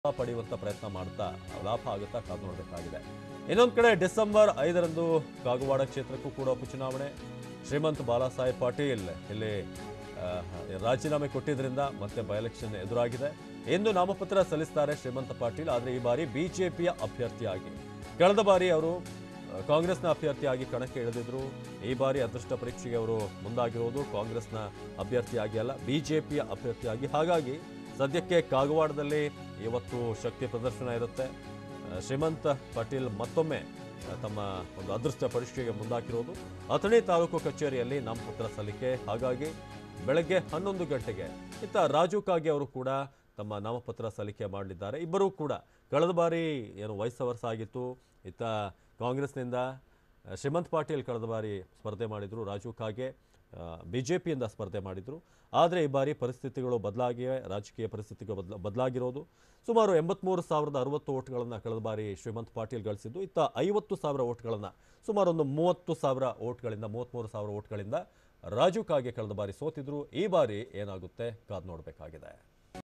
ಪಡೆಯುವಂತ ಪ್ರಯತ್ನ ಮಾಡ್ತಾ ಲಾಭ ಆಗುತ್ತಾ ಕಾದು ನೋಡಬೇಕಾಗಿದೆ ಇನ್ನೊಂದು ಕಡೆ ಡಿಸೆಂಬರ್ ಐದರಂದು ಕಾಗವಾಡ ಕ್ಷೇತ್ರಕ್ಕೂ ಕೂಡ ಉಪಚುನಾವಣೆ ಶ್ರೀಮಂತ್ ಬಾಲಾಸಾಹೇಬ್ ಪಾಟೀಲ್ ಇಲ್ಲಿ ಆ, ರಾಜೀನಾಮೆ ಕೊಟ್ಟಿದ್ರಿಂದ ಮತ್ತೆ ಬೈ ಎಲೆಕ್ಷನ್ ಎದುರಾಗಿದೆ ಎಂದು ನಾಮಪತ್ರ ಸಲ್ಲಿಸ್ತಾರೆ ಶ್ರೀಮಂತ ಪಾಟೀಲ್ ಆದರೆ ಈ ಬಾರಿ ಬಿಜೆಪಿಯ ಅಭ್ಯರ್ಥಿಯಾಗಿ ಕಳೆದ ಬಾರಿ ಅವರು ಆ, ಕಾಂಗ್ರೆಸ್ನ ಅಭ್ಯರ್ಥಿಯಾಗಿ ಕಣಕ್ಕೆ ಇಳಿದಿದ್ರು ಈ ಬಾರಿ ಅದೃಷ್ಟ ಪರೀಕ್ಷೆಗೆ ಅವರು ಮುಂದಾಗಿರೋದು ಕಾಂಗ್ರೆಸ್ನ ಅಭ್ಯರ್ಥಿಯಾಗಿ ಅಲ್ಲ ಬಿಜೆಪಿಯ ಅಭ್ಯರ್ಥಿಯಾಗಿ ಹಾಗಾಗಿ ಸದ್ಯಕ್ಕೆ ಕಾಗವಾಡದಲ್ಲಿ ಇವತ್ತು ಶಕ್ತಿ ಪ್ರದರ್ಶನ ಇರುತ್ತೆ ಆ, ಶ್ರೀಮಂತ ಪಾಟೀಲ್ ಮತ್ತೊಮ್ಮೆ ಆ, ತಮ್ಮ ಒಂದು ಅದೃಷ್ಟ ಪರೀಕ್ಷೆಗೆ ಮುಂದಾಕಿರೋದು ಅಥಣಿ ತಾಲೂಕು ಕಚೇರಿಯಲ್ಲಿ ನಾಮಪತ್ರ ಸಲ್ಲಿಕೆ ಹಾಗಾಗಿ ಬೆಳಗ್ಗೆ ಹನ್ನೊಂದು ಗಂಟೆಗೆ ಇತ್ತ ರಾಜು ಕಾಗೆ ಅವರು ಕೂಡ ತಮ್ಮ ನಾಮಪತ್ರ ಸಲ್ಲಿಕೆ ಮಾಡಲಿದ್ದಾರೆ ಇಬ್ಬರೂ ಕೂಡ ಕಳೆದ ಬಾರಿ ಏನು ವಯಸ್ಸು ವರ್ಷ ಆಗಿತ್ತು ಇತ್ತ ಕಾಂಗ್ರೆಸ್ನಿಂದ ಆ, ಶ್ರೀಮಂತ್ ಪಾಟೀಲ್ ಕಳೆದ ಬಾರಿ ಸ್ಪರ್ಧೆ ಮಾಡಿದರು ರಾಜು ಕಾಗೆ ಬಿ ಜೆ ಪಿಯಿಂದ ಸ್ಪರ್ಧೆ ಮಾಡಿದರು ಆದರೆ ಈ ಬಾರಿ ಪರಿಸ್ಥಿತಿಗಳು ಬದಲಾಗಿವೆ ರಾಜಕೀಯ ಪರಿಸ್ಥಿತಿಗಳು ಬದಲ ಬದಲಾಗಿರೋದು ಸುಮಾರು ಎಂಬತ್ಮೂರು ಸಾವಿರದ ಅರವತ್ತು ಓಟ್ಗಳನ್ನು ಕಳೆದ ಬಾರಿ ಶ್ರೀಮಂತ್ ಪಾಟೀಲ್ ಗಳಿಸಿದ್ದು ಇತ್ತ ಐವತ್ತು ಸಾವಿರ ಓಟ್ಗಳನ್ನು ಸುಮಾರು ಒಂದು ಮೂವತ್ತು ಸಾವಿರ ಓಟ್ಗಳಿಂದ ಮೂವತ್ತ್ಮೂರು ಸಾವಿರ ಓಟ್ಗಳಿಂದ ರಾಜು ಕಾಗೆ ಕಳೆದ ಬಾರಿ ಸೋತಿದ್ರು ಈ ಬಾರಿ ಏನಾಗುತ್ತೆ ಕಾದು ನೋಡಬೇಕಾಗಿದೆ